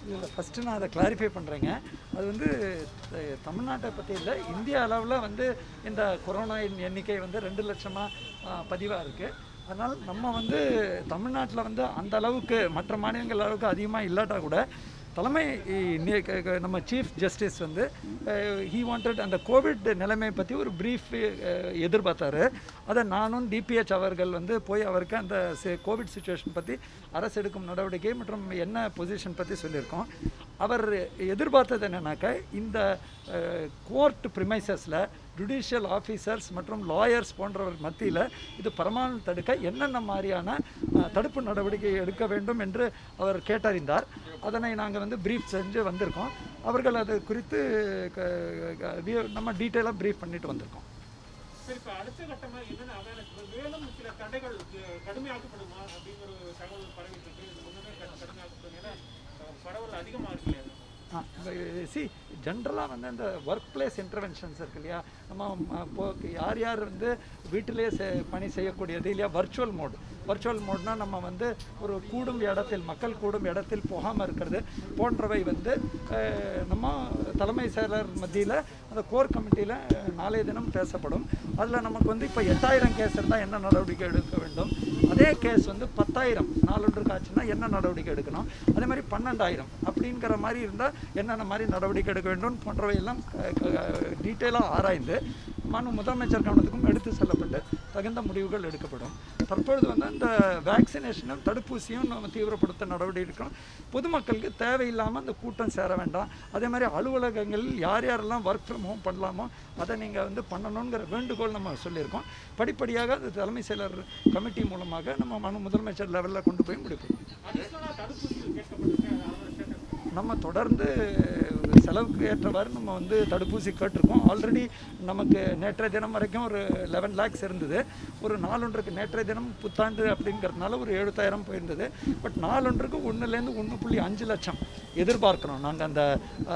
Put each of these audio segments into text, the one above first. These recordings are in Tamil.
இல்லை ஃபஸ்ட்டு நான் அதை கிளாரிஃபை பண்ணுறேங்க அது வந்து அஹ், தமிழ்நாட்டை பற்றி இல்லை இந்திய அளவில் வந்து இந்த கொரோனா எண்ணிக்கை வந்து ரெண்டு லட்சமாக பதிவாக இருக்குது அதனால் நம்ம வந்து தமிழ்நாட்டில் வந்து அந்த அளவுக்கு மற்ற மாநிலங்கள் அளவுக்கு அதிகமாக இல்லாட்டா கூட தலைமை இ- நி- க- க- நம்ம சீஃப் ஜஸ்டிஸ் வந்து ஹீ வாண்டட் அந்த கோவிட் நிலைமை பற்றி ஒரு ப்ரீஃப் எதிர்பார்த்தாரு அதை நானும் டிபிஹெச் அவர்கள் வந்து போய் அவருக்கு அந்த சி- கோவிட் சுச்சுவேஷன் பற்றி அரசு எடுக்கும் நடவடிக்கை மற்றும் என்ன பொசிஷன் பற்றி சொல்லியிருக்கோம் அவர் எதிர்பார்த்தது என்னன்னாக்கா இந்த கோர்ட் ப்ரிமைசஸில் ஜுடிஷியல் ஆஃபீஸர்ஸ் மற்றும் லாயர்ஸ் போன்றவர் மத்தியில் இது பரமானு தடுக்க என்னென்ன மாதிரியான அஹ், தடுப்பு நடவடிக்கை எடுக்க வேண்டும் என்று அவர் கேட்டறிந்தார் அதனை நாங்கள் வந்து ப்ரீஃப் செஞ்சு வந்திருக்கோம் அவர்கள் அது குறித்து க- க- வி- நம்ம டீட்டெயிலாக ப்ரீஃப் பண்ணிட்டு வந்திருக்கோம் சரி இப்போ அடுத்த கட்டமா என்னென்ன அவேர்னஸ் மேலும் சில தடைகள் அஹ், கடுமையாக்கப்படுமா அப்படிங்கிற ஒரு தகவல் பரவிட்டு இருக்கு இது முன்னமே கடு- கடுமையாக்கப்படும் ஏன்னா அஹ், பரவல் அதிகமா இருக்கு இல்லையா சி ஜென்ரலாக வந்து அந்த ஒர்க் பிளேஸ் இன்டர்வென்ஷன்ஸ் இருக்கு இல்லையா நம்ம ம, இப்போ யார் யார் வந்து வீட்டிலே செ பணி செய்யக்கூடியது இல்லையா வர்ச்சுவல் மோட் வர்ச்சுவல் மோட்னா நம்ம வந்து ஒரு கூடும் இடத்தில் மக்கள் கூடும் இடத்தில் போகாமல் இருக்கிறது போன்றவை வந்து அஹ், நம்ம தலைமை செயலர் மத்தியில் அந்த கோர் கமிட்டியில் நாளைய தினம் பேசப்படும் அதில் நமக்கு வந்து இப்போ எட்டாயிரம் கேஸ் இருந்தால் என்ன நடவடிக்கை எடுக்க வேண்டும் அதே கேஸ் வந்து பத்தாயிரம் நாலொன்றுக்கு ஆச்சுன்னா என்ன நடவடிக்கை எடுக்கணும் அதே மாதிரி பன்னெண்டாயிரம் அப்படிங்கிற மாதிரி இருந்தால் என்னென்ன மாதிரி நடவடிக்கை எடுக்க வேண்டும் போன்றவை எல்லாம் டீட்டெயிலாக ஆராய்ந்து மாண்பு முதலமைச்சர் கவனத்துக்கும் எடுத்து செல்லப்பட்டு தகுந்த முடிவுகள் எடுக்கப்படும் தற்பொழுது வந்து அந்த வேக்சினேஷனும் தடுப்பூசியும் நம்ம தீவிரப்படுத்த நடவடிக்கை எடுக்கணும் பொதுமக்களுக்கு தேவையில்லாமல் அந்த கூட்டம் சேர வேண்டாம் அதே மாதிரி அலுவலகங்களில் யார் யாரெல்லாம் ஒர்க் ஃப்ரம் ஹோம் பண்ணலாமோ அதை நீங்கள் வந்து பண்ணணுங்கிற வேண்டுகோள் நம்ம சொல்லியிருக்கோம் படிப்படியாக அது தலைமை செயலர் கமிட்டி மூலமாக நம்ம மனு முதலமைச்சர் லெவலில் கொண்டு போய் முடிப்போம் அடிஷனலா தடுப்பூசிகள் கேட்கப்பட்டிருக்கு அதோட ஸ்டேட்டஸ் நம்ம தொடர்ந்து செலவுக்கு ஏற்றவாறு நம்ம வந்து தடுப்பூசி கேட்டிருக்கோம் ஆல்ரெடி நமக்கு நேற்றைய தினம் வரைக்கும் ஒரு லெவன் லேக்ஸ் இருந்தது ஒரு நாலொன்றுக்கு நேற்றைய தினம் புத்தாண்டு அப்படிங்கிறதுனால ஒரு எழுபத்தாயிரம் போயிருந்தது பட் நாலொன்றுக்கு ஒன்றுலேருந்து ஒன்று புள்ளி அஞ்சு லட்சம் எதிர்பார்க்குறோம் நாங்கள் அந்த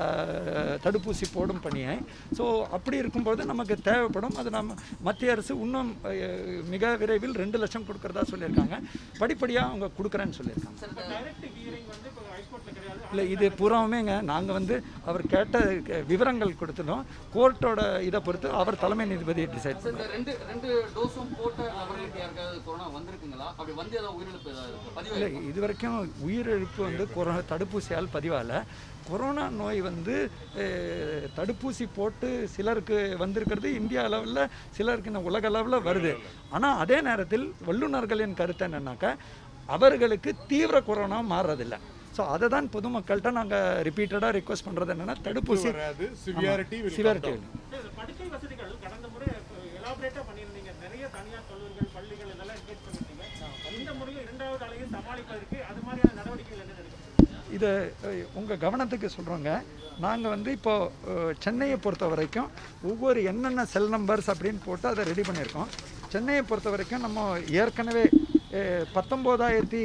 அஹ், தடுப்பூசி போடும் பணியை ஸோ அப்படி இருக்கும்போது நமக்கு தேவைப்படும் அது நம்ம மத்திய அரசு இன்னும் அஹ், மிக விரைவில் ரெண்டு லட்சம் கொடுக்கறதா சொல்லியிருக்காங்க படிப்படியாக அவங்க கொடுக்குறேன்னு சொல்லியிருக்காங்க டைரக்ட் ஹியரிங் வந்து இப்போ ஹைகோர்ட்ல கிடையாது இல்லை இது பூராவுமேங்க நாங்கள் வந்து அவர் கேட்ட க- விவரங்கள் கொடுத்துட்டோம் கோர்ட்டோட இதை பொறுத்து அவர் தலைமை நீதிபதி டிசைட் சார், இந்த ரெண்டு ரெண்டு டோஸும் போட்ட நபர்களுக்கு யாருக்காவது கொரோனா வந்திருக்குங்களா அப்படி வந்து ஏதாவது உயிரிழப்பு ஏதாவது இருக்கா? பதிவு இல்லை இது வரைக்கும் உயிரிழப்பு வந்து கொரோனா தடுப்பூசியால் பதிவாகல கொரோனா நோய் வந்து அஹ், தடுப்பூசி போட்டு சிலருக்கு வந்திருக்கிறது இந்தியா அளவில் சிலருக்கு இன்னும் உலக அளவில் வருது ஆனால் அதே நேரத்தில் வல்லுநர்களின் கருத்து என்னன்னாக்கா அவர்களுக்கு தீவிர கொரோனா மாறுறதில்லை ஸோ அதை தான் பொதுமக்கள்கிட்ட நாங்கள் ரிப்பீட்டடாக ரிக்வஸ்ட் பண்ணுறது என்னென்னா தடுப்பூசி வராது சிவியாரிட்டி சிவியாரிட்டி இந்த படுக்கை வசதிகள் கடந்த முறை எலாபரேட்டா பண்ணியிருந்தீங்க நிறைய தனியார் கல்லூரிகள் பள்ளிகள் இதெல்லாம் என்கேஜ் பண்ணிருந்தீங்க இந்த முறையும் இரண்டாவது அலையும் சமாளிப்பதற்கு அது மாதிரியான நடவடிக்கைகள் என்ன எடுக்கப்படும் இதை உங்கள் கவனத்துக்கு சொல்கிறோங்க நாங்கள் வந்து இப்போ அஹ், சென்னையை பொறுத்த வரைக்கும் ஒவ்வொரு என்னென்ன செல் நம்பர்ஸ் அப்படின்னு போட்டு அதை ரெடி பண்ணியிருக்கோம் சென்னையை பொறுத்த வரைக்கும் நம்ம ஏற்கனவே அஹ், பத்தொம்போதாயிரத்தி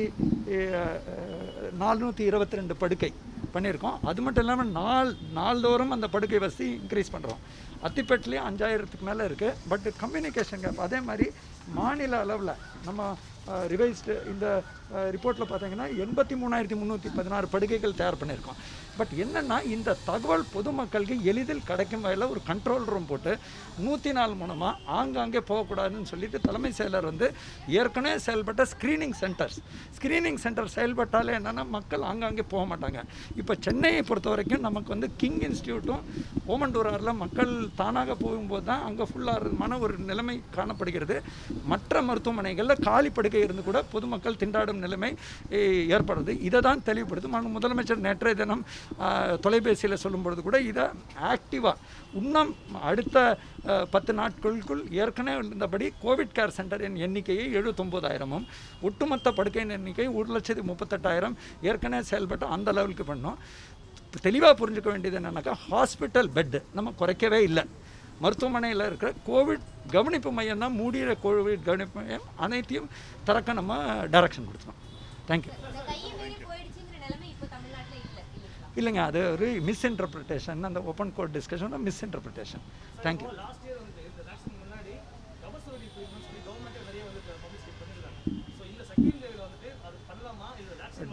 நானூற்றி இருபத்தி ரெண்டு படுக்கை பண்ணியிருக்கோம் அது மட்டும் இல்லாமல் நாள் நாள்தோறும் அந்த படுக்கை வசதி இன்க்ரீஸ் பண்ணுறோம் அத்திப்பேட்டிலையும் அஞ்சாயிரத்துக்கு மேலே இருக்குது பட் கம்யூனிகேஷன் கேப் அதே மாதிரி மாநில அளவில் நம்ம ரிவைஸ்டு இந்த ரிப்போர்ட்டில் பார்த்தீங்கன்னா எண்பத்தி மூணாயிரத்தி முந்நூற்றி பதினாறு படுக்கைகள் தயார் பண்ணியிருக்கோம் பட் என்னென்னா இந்த தகவல் பொதுமக்களுக்கு எளிதில் கிடைக்கும் வகையில் ஒரு கண்ட்ரோல் ரூம் போட்டு நூற்றி நாலு மூலமாக ஆங்காங்கே போகக்கூடாதுன்னு சொல்லிட்டு தலைமை செயலர் வந்து ஏற்கனவே செயல்பட்ட ஸ்க்ரீனிங் சென்டர்ஸ் ஸ்க்ரீனிங் சென்டர் செயல்பட்டாலே என்னென்னா மக்கள் ஆங்காங்கே போக மாட்டாங்க இப்போ சென்னையை பொறுத்த வரைக்கும் நமக்கு வந்து கிங் இன்ஸ்டியூட்டும் ஓமண்டூராரில் மக்கள் தானாக போகும்போது தான் அங்கே ஃபுல்லாக ஒரு நிலைமை காணப்படுகிறது மற்ற மருத்துவமனைகளில் காலி படுக்கை இருந்து கூட பொதுமக்கள் திண்டாடும் நிலைமை eh, ஏற்படுது இதை தான் தெளிவுபடுது மனு முதலமைச்சர் நேற்றைய தினம் தொலைபேசியில் சொல்லும் பொழுது கூட இதை ஆக்டிவாக இன்னும் அடுத்த அஹ், பத்து நாட்களுக்குள் ஏற்கனவே இருந்தபடி கோவிட் கேர் சென்டரின் எண்ணிக்கையை எழுபத்தொம்போதாயிரமும் ஒட்டுமொத்த படுக்கையின் எண்ணிக்கை ஒரு லட்சத்தி முப்பத்தெட்டாயிரம் ஏற்கனவே செயல்பட்டு அந்த லெவலுக்கு பண்ணோம் தெளிவாக புரிஞ்சுக்க வேண்டியது என்னன்னாக்கா ஹாஸ்பிட்டல் பெட்டு நம்ம குறைக்கவே இல்லை மருத்துவமனையில் இருக்கிற கோவிட் கவனிப்பு மையம் தான் மூடிய கோவிட் கவனிப்பு மையம் அனைத்தையும் திறக்க நம்ம டைரக்ஷன் கொடுத்தோம் தேங்க்யூ இந்த கையை மீறி போயிடுச்சுங்கிற நிலைமை இப்போ தமிழ்நாட்டுல இல்ல இல்லைங்களா இல்லைங்க அது ஒரு மிஸ்இன்டர்பிரிட்டேஷன் அந்த open court discussion misinterpretation thank you last year வந்து இந்த வேக்சின் முன்னாடி கபசுவதி ட்ரீட்மெண்ட் சொல்லி கவர்மெண்ட்டே நிறைய வந்து பப்ளிசிட்டி பண்ணிருக்காங்க ஸோ இந்த செகண்ட் வேவ்ல வந்துட்டு அது பண்ணலாமா இது வேக்சின்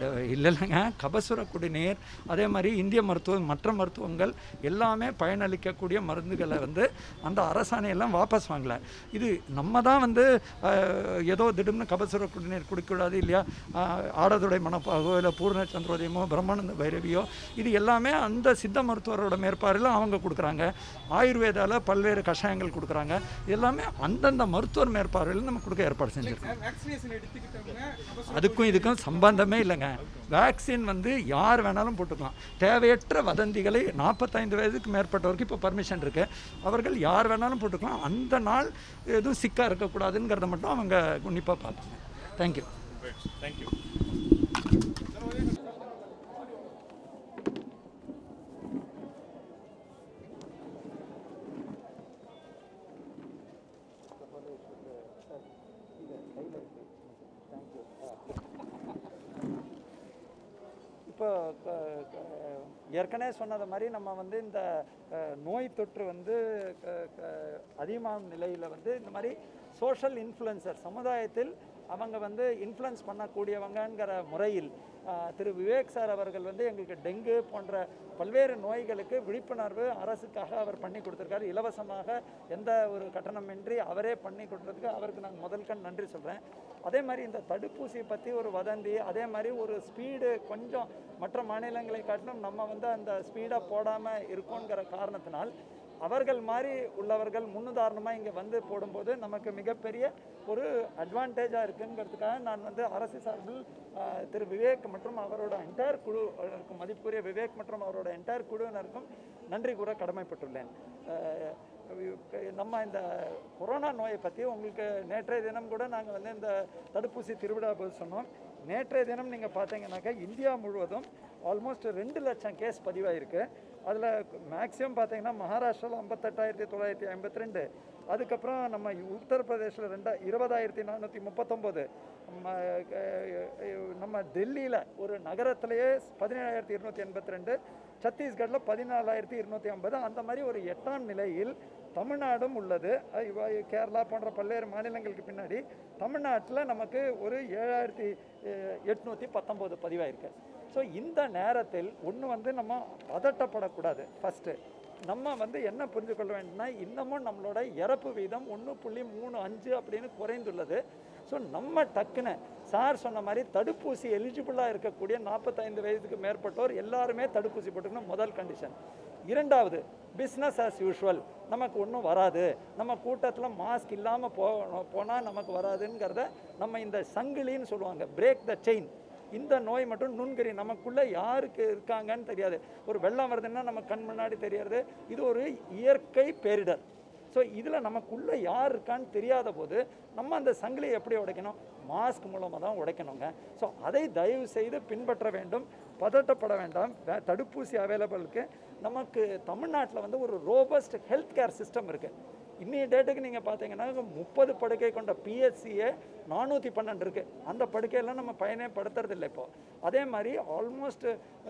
இல்லை இல்லைங்க கபசுர குடிநீர் அதே மாதிரி இந்திய மருத்துவம் மற்ற மருத்துவங்கள் எல்லாமே பயனளிக்கக்கூடிய மருந்துகளை வந்து அந்த அரசாணையெல்லாம் வாபஸ் வாங்கல இது நம்ம தான் வந்து அஹ், ஏதோ திடீர்னு கபசுர குடிநீர் குடிக்கக்கூடாது இல்லையா அஹ், ஆடதுடை மணப்பாகவோ இல்லை பூர்ண சந்திரோதயமோ பிரம்மானந்த பைரவியோ இது எல்லாமே அந்த சித்த மருத்துவரோட மேற்பார்வையில் அவங்க கொடுக்குறாங்க ஆயுர்வேதாவில் பல்வேறு கஷாயங்கள் கொடுக்குறாங்க எல்லாமே அந்தந்த மருத்துவர் மேற்பார்வையில் நம்ம கொடுக்க ஏற்பாடு செஞ்சுருக்கோம் வேக்சினேஷன் எடுத்துக்கிட்டவங்க கபசுர அதுக்கும் இதுக்கும் சம்பந்தமே இல்லைங்க வேக்சின் வந்து யார் வேணாலும் போட்டுக்கலாம் தேவையற்ற வதந்திகளை நாற்பத்தைந்து வயதுக்கு மேற்பட்டவருக்கு இப்போ பர்மிஷன் இருக்கு அவர்கள் யார் வேணாலும் போட்டுக்கலாம் அந்த நாள் எதுவும் சிக்காக இருக்கக்கூடாதுங்கிறத மட்டும் அவங்க உன்னிப்பாக பார்ப்பாங்க தேங்க்யூ தேங்க்யூ இப்போ க- க- ஏற்கனவே சொன்னது மாதிரி நம்ம வந்து இந்த அஹ், நோய் தொற்று வந்து க- க- அதிகமான நிலையில் வந்து இந்த மாதிரி சோஷியல் இன்ஃப்ளூயன்சர் சமுதாயத்தில் அவங்க வந்து இன்ஃப்ளூயன்ஸ் பண்ணக்கூடியவங்கங்கிற முறையில் அஹ், திரு விவேக் சார் அவர்கள் வந்து எங்களுக்கு டெங்கு போன்ற பல்வேறு நோய்களுக்கு விழிப்புணர்வு அரசுக்காக அவர் பண்ணி கொடுத்துருக்காரு இலவசமாக எந்த ஒரு கட்டணமின்றி அவரே பண்ணி கொடுத்ததுக்கு அவருக்கு நான் முதல் கண் நன்றி சொல்கிறேன் அதே மாதிரி இந்த தடுப்பூசி பற்றி ஒரு வதந்தி அதே மாதிரி ஒரு ஸ்பீடு கொஞ்சம் மற்ற மாநிலங்களை காட்டிலும் நம்ம வந்து அந்த ஸ்பீடாக போடாமல் இருக்கோங்கிற காரணத்தினால் அவர்கள் மாதிரி உள்ளவர்கள் முன்னுதாரணமாக இங்கே வந்து போடும்போது நமக்கு மிகப்பெரிய ஒரு அட்வான்டேஜாக இருக்குங்கிறதுக்காக நான் வந்து அரசு சார்பில் ஆஹ், திரு விவேக் மற்றும் அவரோட என்டையர் குழு இருக்கும் மதிப்புரிய விவேக் மற்றும் அவரோட என்டையர் குழுவினருக்கும் நன்றி கூற கடமைப்பட்டுள்ளேன் ஆஹ், நம்ம இந்த கொரோனா நோயை பற்றி உங்களுக்கு நேற்றைய தினம் கூட நாங்கள் வந்து இந்த தடுப்பூசி திருவிழா போது சொன்னோம் நேற்றைய தினம் நீங்கள் பார்த்தீங்கன்னாக்கா இந்தியா முழுவதும் ஆல்மோஸ்ட் ரெண்டு லட்சம் கேஸ் பதிவாயிருக்கு அதில் மேக்ஸிமம் பார்த்தீங்கன்னா மகாராஷ்டிராவில் ஐம்பத்தெட்டாயிரத்தி தொள்ளாயிரத்தி ஐம்பத்தி ரெண்டு அதுக்கப்புறம் நம்ம உத்தரப்பிரதேசில் ரெண்டா இருபதாயிரத்தி நானூற்றி முப்பத்தொம்போது நம்ம டெல்லியில் ஒரு நகரத்திலேயே பதினேழாயிரத்தி இருநூற்றி எண்பத்தி ரெண்டு சத்தீஸ்கட்டில் பதினாலாயிரத்தி இருநூற்றி ஐம்பது அந்த மாதிரி ஒரு எட்டாம் நிலையில் தமிழ்நாடும் உள்ளது அஹ் இவ- கேரளா போன்ற பல்வேறு மாநிலங்களுக்கு பின்னாடி தமிழ்நாட்டில் நமக்கு ஒரு ஏழாயிரத்தி எட்நூற்றி பத்தொம்போது பதிவாயிருக்கு ஸோ இந்த நேரத்தில் ஒன்று வந்து நம்ம பதட்டப்படக்கூடாது ஃபஸ்ட்டு நம்ம வந்து என்ன புரிஞ்சு கொள்ள வேண்டும்னா இன்னமும் நம்மளோட இறப்பு வீதம் ஒன்று புள்ளி மூணு அஞ்சு அப்படின்னு குறைந்துள்ளது ஸோ நம்ம டக்குன்னு சார் சொன்ன மாதிரி தடுப்பூசி எலிஜிபிளாக இருக்கக்கூடிய நாற்பத்தைந்து வயதுக்கு மேற்பட்டோர் எல்லாருமே தடுப்பூசி போட்டுக்கணும் முதல் கண்டிஷன் இரண்டாவது பிஸ்னஸ் ஆஸ் யூஷுவல் நமக்கு ஒன்றும் வராது நம்ம கூட்டத்தில் மாஸ்க் இல்லாமல் போ போனால் நமக்கு வராதுங்கிறத நம்ம இந்த சங்கிலின்னு சொல்லுவாங்க பிரேக் த செயின் இந்த நோய் மட்டும் நுண்கறி நமக்குள்ளே யாருக்கு இருக்காங்கன்னு தெரியாது ஒரு வெள்ளம் வருதுன்னா நம்ம கண் முன்னாடி தெரியறது இது ஒரு இயற்கை பேரிடர் ஸோ இதில் நமக்குள்ளே யார் இருக்கான்னு தெரியாத போது நம்ம அந்த சங்கிலியை எப்படி உடைக்கணும் மாஸ்க் மூலமாக தான் உடைக்கணுங்க ஸோ அதை தயவு செய்து பின்பற்ற வேண்டும் பதட்டப்பட வேண்டாம் வே- தடுப்பூசி அவைலபிளுக்கு நமக்கு தமிழ்நாட்டில் வந்து ஒரு ரோபஸ்ட் ஹெல்த் கேர் சிஸ்டம் இருக்குது இன்னைய டேட்டுக்கு நீங்கள் பார்த்தீங்கன்னா முப்பது படுக்கை கொண்ட பிஎஸ்சியே நானூற்றி பன்னெண்டு இருக்குது அந்த படுக்கையெல்லாம் நம்ம பயனே படுத்துறதில்லை இப்போ அதே மாதிரி ஆல்மோஸ்ட்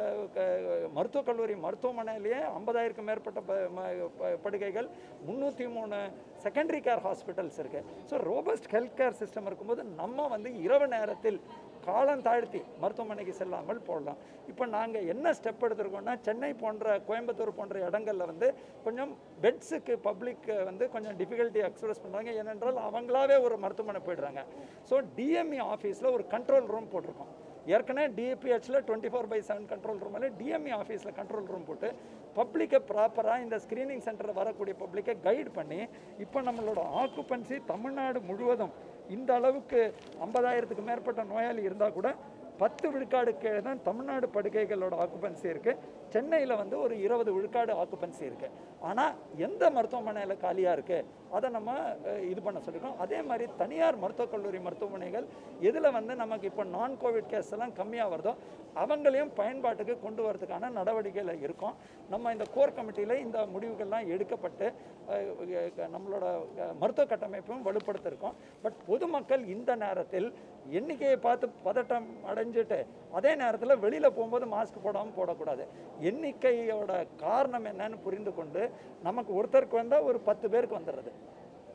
மருத்துவக் கல்லூரி மருத்துவமனையிலேயே ஐம்பதாயிரக்கும் மேற்பட்ட ப- ம- ப- படுக்கைகள் முந்நூற்றி மூணு செகண்டரி கேர் ஹாஸ்பிட்டல்ஸ் இருக்குது so robust health care system இருக்கும்போது நம்ம வந்து இரவு நேரத்தில் காலம் தாழ்த்தி மருத்துவமனைக்கு செல்லாமல் போடலாம் இப்போ நாங்கள் என்ன ஸ்டெப் எடுத்திருக்கோம்னா சென்னை போன்ற கோயம்புத்தூர் போன்ற இடங்களில் வந்து கொஞ்சம் பெட்ஸுக்கு பப்ளிக் வந்து கொஞ்சம் டிஃபிகல்ட்டி எக்ஸ்பிரஸ் பண்ணுறாங்க ஏனென்றால் அவங்களாவே ஒரு மருத்துவமனை போயிடுறாங்க ஸோ டிஎம்இ ஆஃபீஸில் ஒரு கண்ட்ரோல் ரூம் போட்டிருக்கோம் ஏற்கனவே டிபிஹெச்சில் twenty four by seven control ரூமில் டிஎம்இ ஆஃபீஸில் கண்ட்ரோல் ரூம் போட்டு பப்ளிக்கை ப்ராப்பராக இந்த ஸ்க்ரீனிங் சென்டரில் வரக்கூடிய பப்ளிக்கை கைட் பண்ணி இப்போ நம்மளோட ஆக்குப்பன்சி தமிழ்நாடு முழுவதும் இந்த அளவுக்கு ஐம்பதாயிரத்துக்கு மேற்பட்ட நோயாளி இருந்தால் கூட பத்து விழுக்காடு கீழே தான் தமிழ்நாடு படுக்கைகளோட ஆக்குபன்சி இருக்குது சென்னையில் வந்து ஒரு இருபது விழுக்காடு ஆக்குபன்சி இருக்குது ஆனால் எந்த மருத்துவமனையில் காலியாக இருக்குது அதை நம்ம அஹ், இது பண்ண சொல்லியிருக்கோம் அதே மாதிரி தனியார் மருத்துவக் கல்லூரி மருத்துவமனைகள் எதில் வந்து நமக்கு இப்போ நான் கோவிட் கேஸ் எல்லாம் கம்மியாக வருதோ அவங்களையும் பயன்பாட்டுக்கு கொண்டு வரதுக்கான நடவடிக்கையில் இருக்கும் நம்ம இந்த கோர் கமிட்டியில் இந்த முடிவுகள்லாம் எடுக்கப்பட்டு அஹ், அஹ், நம்மளோட அஹ், மருத்துவ கட்டமைப்பும் வலுப்படுத்திருக்கோம் பட் பொதுமக்கள் இந்த நேரத்தில் எண்ணிக்கையை பார்த்து பதட்டம் அடைஞ்சிட்டு அதே நேரத்தில் வெளியில் போகும்போது மாஸ்க் போடாமல் போடக்கூடாது எண்ணிக்கையோட காரணம் என்னன்னு புரிந்து கொண்டு நமக்கு ஒருத்தருக்கு வந்தால் ஒரு பத்து பேருக்கு வந்துடுறது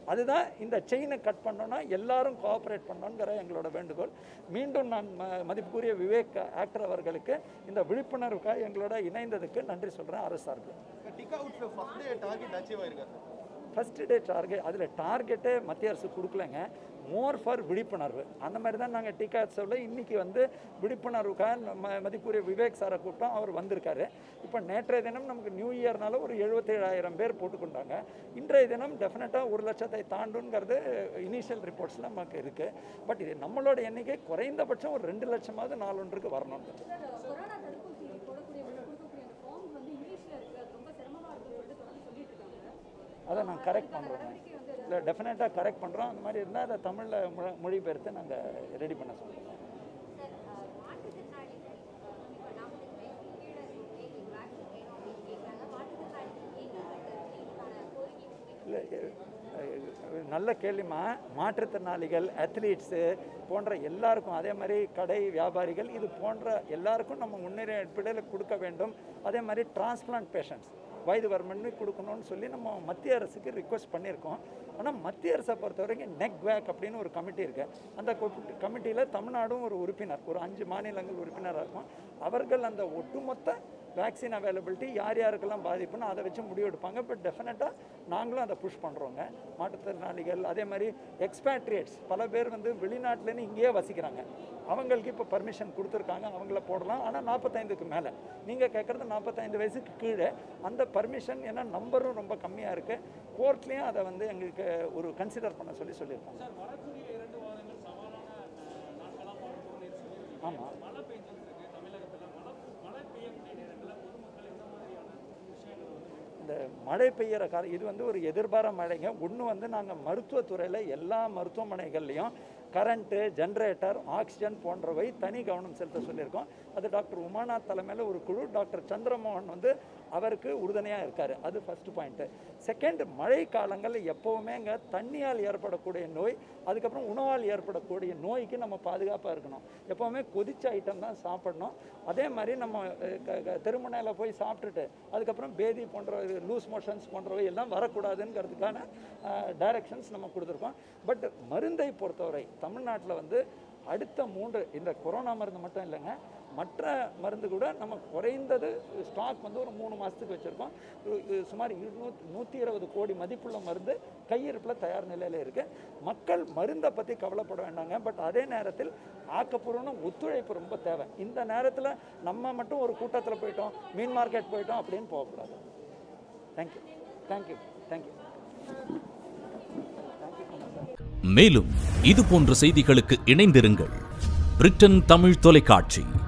அதுதான் இந்த செயினை கட் பண்ணோன்னா எல்லாரும் கோஆப்ரேட் பண்ணணுங்கிற எங்களோட வேண்டுகோள் மீண்டும் நான் ம மதிப்புக்குரிய விவேக் ஆக்டர் அவர்களுக்கு இந்த விழிப்புணர்வுக்காக எங்களோட இணைந்ததுக்கு நன்றி சொல்கிறேன் அரசு சார்பில் டிக்கா அவுட்ல ஃபர்ஸ்ட் டே டார்கெட் அச்சீவ் ஆயிருக்கா சார் ஃபஸ்ட் டே டார்கெட் அதில் டார்கெட்டே மத்திய அரசு கொடுக்கலங்க மோர் ஃபார் விழிப்புணர்வு அந்த மாதிரி தான் நாங்கள் டீக்கா சொல்ல இன்றைக்கி வந்து விழிப்புணர்வுக்காக நம்ம மதிப்புரிய விவேக் சாரை கூப்பிட்டோம் அவர் வந்திருக்காரு இப்போ நேற்றைய தினம் நமக்கு நியூ இயர்னால ஒரு எழுபத்தேழாயிரம் பேர் போட்டுக்கொண்டாங்க இன்றைய தினம் டெஃபினட்டாக ஒரு லட்சத்தை தாண்டுங்கிறது இனிஷியல் ரிப்போர்ட்ஸில் நமக்கு இருக்குது பட் இது நம்மளோட எண்ணிக்கை குறைந்தபட்சம் ஒரு ரெண்டு லட்சமாவது நாலொன்றுக்கு வரணும் கொரோனா தடுப்பூசி போடக்கூடிய கொடுக்கக்கூடிய அந்த ஃபார்ம் வந்து இங்கிலீஷ்ல இருக்கு அது ரொம்ப சிரமமா இருக்குன்னு சொல்லிட்டு தொடர்ந்து சொல்லிட்டு இருக்காங்க அதை நான் கரெக்ட் பண்ணுறோம் இல்லை டெஃபினட்டாக கரெக்ட் பண்ணுறோம் அந்த மாதிரி இருந்தால் அதை தமிழில் மொழி மொழிபெயர்த்து நாங்கள் ரெடி பண்ண சொல்கிறோம் சார் அஹ், மாற்றுத்திறனாளிகள் அஹ், இப்போ நாற்பத்தஞ்சு வயசுக்கு கீழே இருக்கவங்க எங்களுக்கு வேக்சின் வேணும் அப்படின்னு கேட்குறாங்க மாற்றுத்திறனாளிகள் ஏங்க இதுக்கான கோரிக்கை இல்லை நல்ல கேள்விமா மாற்றுத்திறனாளிகள் அத்லீட்ஸு போன்ற எல்லாருக்கும் அதே மாதிரி கடை வியாபாரிகள் இது போன்ற எல்லாருக்கும் நம்ம முன்னுரிமை அடிப்படையில் கொடுக்க வேண்டும் அதே மாதிரி டிரான்ஸ்பிளான்ட் பேஷண்ட்ஸ் வயது வரம்பு கொடுக்கணும்னு சொல்லி நம்ம மத்திய அரசுக்கு ரிக்வஸ்ட் பண்ணியிருக்கோம் ஆனால் மத்திய அரசை பொறுத்த வரைக்கும் நெக் வேக் அப்படின்னு ஒரு கமிட்டி இருக்குது அந்த கமிட்டியில் தமிழ்நாடும் ஒரு உறுப்பினர் ஒரு அஞ்சு மாநிலங்கள் உறுப்பினராக இருக்கும் அவர்கள் அந்த ஒட்டுமொத்த வேக்சின் அவைலபிலிட்டி யார் யாருக்கெல்லாம் பாதிப்புன்னு அதை வச்சு முடிவு எடுப்பாங்க பட் டெஃபினட்டாக நாங்களும் அதை புஷ் பண்ணுறோங்க மாற்றுத்திறனாளிகள் அதே மாதிரி எக்ஸ்பேட்ரியேட்ஸ் பல பேர் வந்து வெளிநாட்டிலேருந்து இங்கேயே வசிக்கிறாங்க அவங்களுக்கு இப்போ பர்மிஷன் கொடுத்துருக்காங்க அவங்கள போடலாம் ஆனால் நாற்பத்தைந்துக்கு மேலே நீங்கள் கேட்குறது நாற்பத்தைந்து வயசுக்கு கீழே அந்த பர்மிஷன் ஏன்னா நம்பரும் ரொம்ப கம்மியாக இருக்குது கோர்ட்லேயும் அதை வந்து எங்களுக்கு ஒரு கன்சிடர் பண்ண சொல்லி சொல்லியிருக்காங்க சார் வரக்கூடிய இரண்டு வாரங்கள் சவாலான அஹ், நாட்களாக மாறும் ஆமாம் மழை பெய்ஞ்சிருக்கு தமிழகத்தில் மழை மழை பெய்யக்கூடிய நேரங்களில் பொதுமக்கள் எந்த மாதிரியான விஷயங்கள் வந்து இந்த மழை பெய்கிற காலம் இது வந்து ஒரு எதிர்பார மழைங்க ஒன்று வந்து நாங்கள் மருத்துவத்துறையில் எல்லா மருத்துவமனைகள்லையும் கரண்ட்டு ஜென்ரேட்டர் ஆக்சிஜன் போன்றவை தனி கவனம் செலுத்த சொல்லியிருக்கோம் அது டாக்டர் உமாநாத் தலைமையில் ஒரு குழு டாக்டர் சந்திரமோகன் வந்து அவருக்கு உறுதுணையாக இருக்கார் அது ஃபஸ்ட்டு பாயிண்ட்டு செகண்ட் மழை காலங்களில் எப்போவுமேங்க தண்ணியால் ஏற்படக்கூடிய நோய் அதுக்கப்புறம் உணவால் ஏற்படக்கூடிய நோய்க்கு நம்ம பாதுகாப்பாக இருக்கணும் எப்போவுமே கொதிச்ச ஐட்டம் தான் சாப்பிடணும் அதே மாதிரி நம்ம அஹ், க- க- தெருமுனையில் போய் சாப்பிட்டுட்டு அதுக்கப்புறம் பேதி போன்ற லூஸ் மோஷன்ஸ் போன்றவை எல்லாம் வரக்கூடாதுங்கிறதுக்கான டைரக்ஷன்ஸ் நம்ம கொடுத்துருக்கோம் பட் மருந்தை பொறுத்தவரை தமிழ்நாட்டில் வந்து அடுத்த மூன்று இந்த கொரோனா மருந்து மட்டும் இல்லைங்க மற்ற மருந்து கூட நம்ம குறைந்தது ஸ்டாக் வந்து ஒரு மூணு மாதத்துக்கு வச்சுருக்கோம் சுமார் இருநூத்தி நூற்றி இருபது கோடி மதிப்புள்ள மருந்து கையிருப்பில் தயார் நிலையில் இருக்குது மக்கள் மருந்தை பற்றி கவலைப்பட வேண்டாங்க பட் அதே நேரத்தில் ஆக்கப்பூர்வமான ஒத்துழைப்பு ரொம்ப தேவை இந்த நேரத்தில் நம்ம மட்டும் ஒரு கூட்டத்தில் போயிட்டோம் மீன் மார்க்கெட் போயிட்டோம் அப்படின்னு போகக்கூடாது தேங்க்யூ தேங்க்யூ தேங்க்யூ மேலும் இது போன்ற செய்திகளுக்கு இணைந்திருங்கள் பிரிட்டன் தமிழ் தொலைக்காட்சி